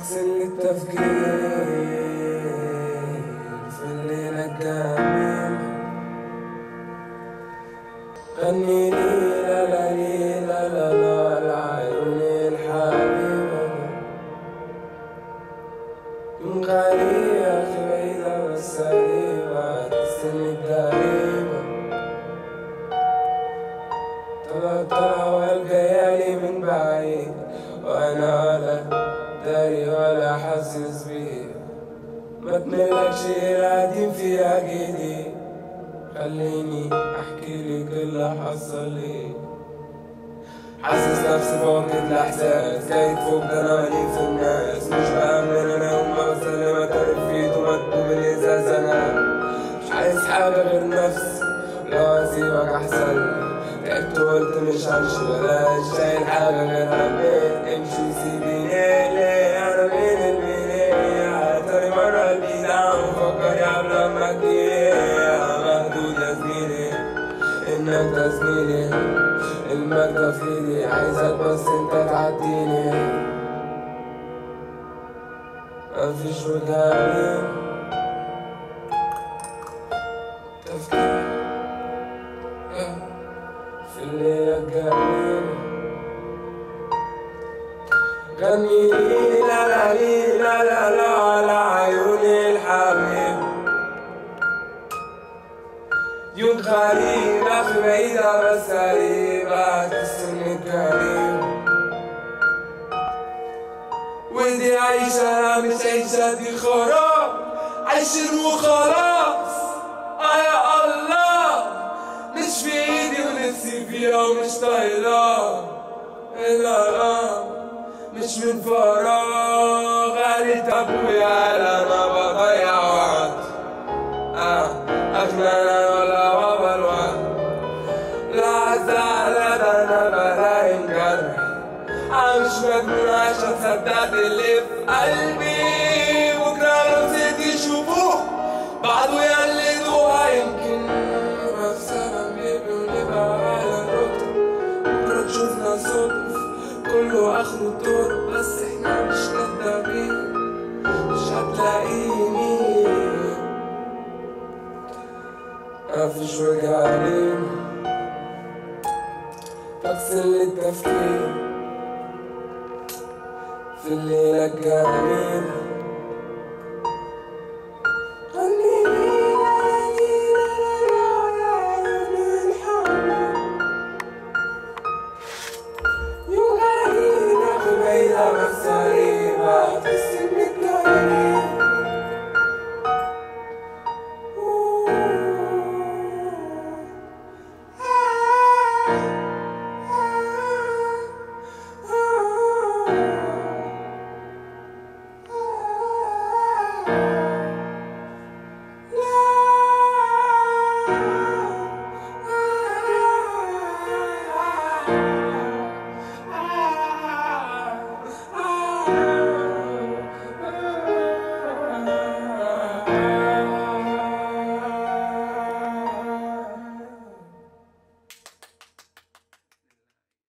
تغسل التفكير في الليلة الجميلة غني لي لا لا لي لا لا لا لعيوني الحبيبة من غالي يا أخي بعيدة بس قريبة تحسني قريبة طلع طلع والجيالي من بعيد وانا ولا داري ولا حاسس بيه ما تملكش القديم فيها جديد خليني احكي لك اللي حصل لي حاسس نفسي فوقت الاحساس جاي فوق ده انا مالي في الناس مش بامن انا وما بسلم اترفيت ومكتوب الازاز انا مش عايز حاجه غير نفسي لو اسيبك احسن لي تعبت وقلت مش همشي بلاش شايل حاجة غير همي امشي سيبيني ليه انا مين المين تاني مرة قلبي دعم فكر يا قبل ما تجيلي مهدود يا زميلي انك ده زميلي المجد في ايدي عايزك بس انت تعديني مفيش قدامي تفكير في الليلة الجميلة غني لي لا لا لي لا لا لا على عيوني الحبيب يوم غريب أخي بعيدة بس قريبة تسمي قريب ودي عيشة مش عيشة دي خراب عايشين وخلاص آه يا الله مش في ايدي ونفسي فيها ومش طايلة لا لا مش من فراغ قالت ابويا لا انا بضيع وقت اه اغنى انا ولا بابا الوقت لا زعل ده انا بلاقي مجرح انا مش مجنون عشان صدقت اللي في قلبي بكره لو نسيت يشوفوه بعده يقلدوها يمكن بسبب بيبي ونبقى على الركب بكره تشوفنا صدف كله اخره طرق بس احنا مش كدابين مش هتلاقيني مفيش وجعانين بغسل التفكير في الليلة الجميلة